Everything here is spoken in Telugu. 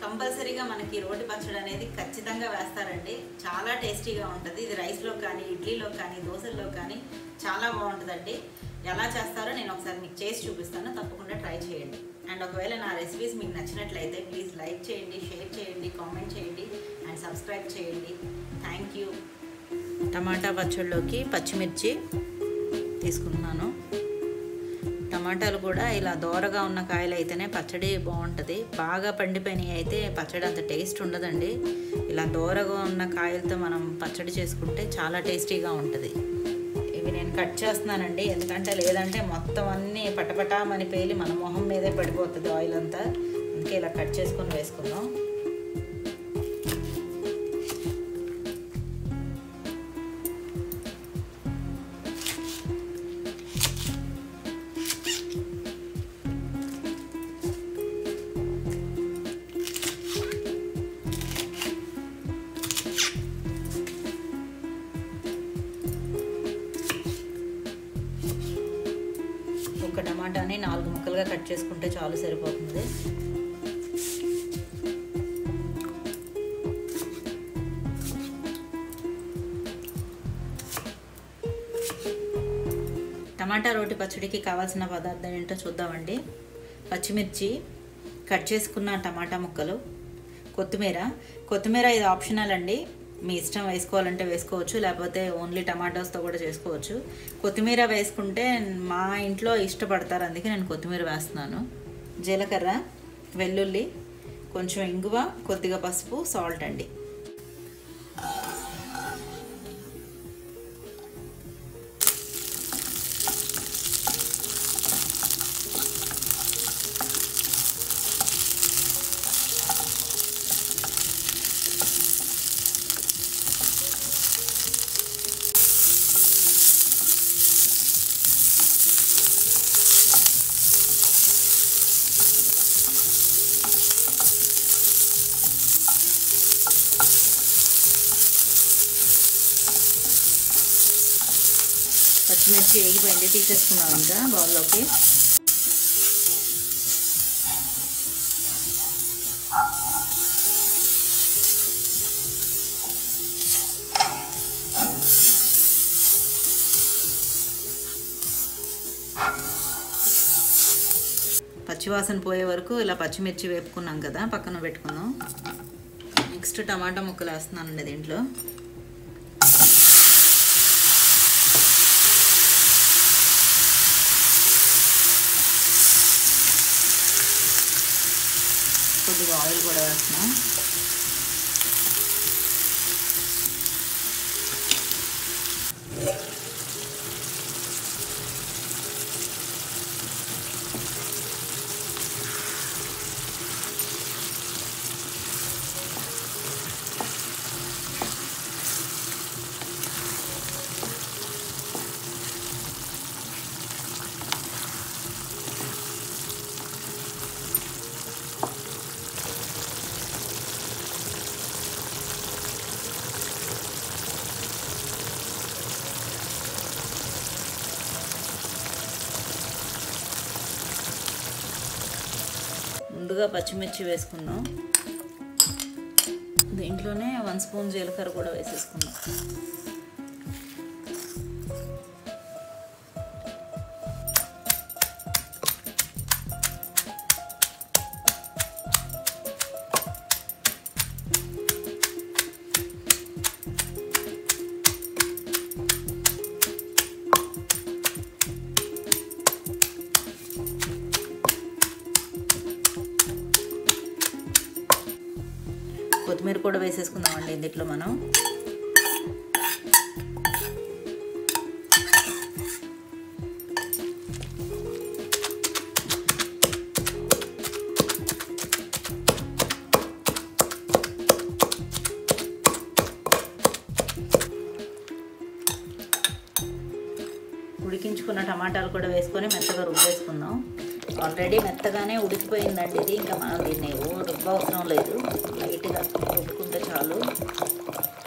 కంపల్సరీగా మనకి రోటి పచ్చడి అనేది ఖచ్చితంగా వేస్తారండి చాలా టేస్టీగా ఉంటుంది ఇది రైస్లో కానీ ఇడ్లీలో కానీ దోశల్లో కానీ చాలా బాగుంటుందండి ఎలా చేస్తారో నేను ఒకసారి మీకు చేసి చూపిస్తాను తప్పకుండా ట్రై చేయండి అండ్ ఒకవేళ నా రెసిపీస్ మీకు నచ్చినట్లయితే ప్లీజ్ లైక్ చేయండి షేర్ చేయండి కామెంట్ చేయండి అండ్ సబ్స్క్రైబ్ చేయండి థ్యాంక్ యూ టమాటా పచ్చడిలోకి పచ్చిమిర్చి తీసుకుంటున్నాను టమాటాలు కూడా ఇలా దోరగా ఉన్న కాయలు అయితేనే పచ్చడి బాగుంటుంది బాగా పండిపోయినవి అయితే పచ్చడి అంత టేస్ట్ ఉండదండి ఇలా దోరగా ఉన్న కాయలతో మనం పచ్చడి చేసుకుంటే చాలా టేస్టీగా ఉంటుంది ఇవి నేను కట్ చేస్తున్నానండి ఎందుకంటే లేదంటే మొత్తం అన్నీ పటపటామని పేలి మన మొహం మీదే పడిపోతుంది ఆయిల్ అంతా అందుకే ఇలా కట్ చేసుకొని వేసుకుందాం ఒక టమాటాని నాలుగు ముక్కలుగా కట్ చేసుకుంటే చాలు సరిపోతుంది టమాటా రోటి పచ్చడికి కావాల్సిన పదార్థం ఏంటో చూద్దామండి పచ్చిమిర్చి కట్ చేసుకున్న టమాటా ముక్కలు కొత్తిమీర కొత్తిమీర ఇది ఆప్షనల్ అండి మీ ఇష్టం వేసుకోవాలంటే వేసుకోవచ్చు లేకపోతే ఓన్లీ టమాటోస్తో కూడా చేసుకోవచ్చు కొత్తిమీర వేసుకుంటే మా ఇంట్లో ఇష్టపడతారు అందుకే నేను కొత్తిమీర వేస్తున్నాను జీలకర్ర వెల్లుల్లి కొంచెం ఇంగువ కొద్దిగా పసుపు సాల్ట్ అండి పచ్చిమిర్చి వేగిపోయింది తీసేసుకున్నాం ఇంకా బౌల్లోకి పచ్చివాసన పోయే వరకు ఇలా పచ్చిమిర్చి వేపుకున్నాం కదా పక్కన పెట్టుకుందాం నెక్స్ట్ టమాటా ముక్కలు వేస్తున్నానండి దీంట్లో కొద్దిగా ఆయిల్ కూడా వేస్తున్నాం ముందుగా పచ్చిమిర్చి వేసుకుందాం దీంట్లోనే వన్ స్పూన్ జీలకర్ర కూడా వేసేసుకుందాం కొత్తిమీర కూడా వేసేసుకుందామండి దీంట్లో మనం ఉడికించుకున్న టమాటాలు కూడా వేసుకొని మెత్తగా రుబ్బేసుకుందాం ఆల్రెడీ మెత్తగానే ఉడికిపోయిందండి ఇది ఇంకా మనం దీన్ని ఓ రుబ్బ అవసరం లేదు లైట్గా రుబ్బుకుంటే చాలు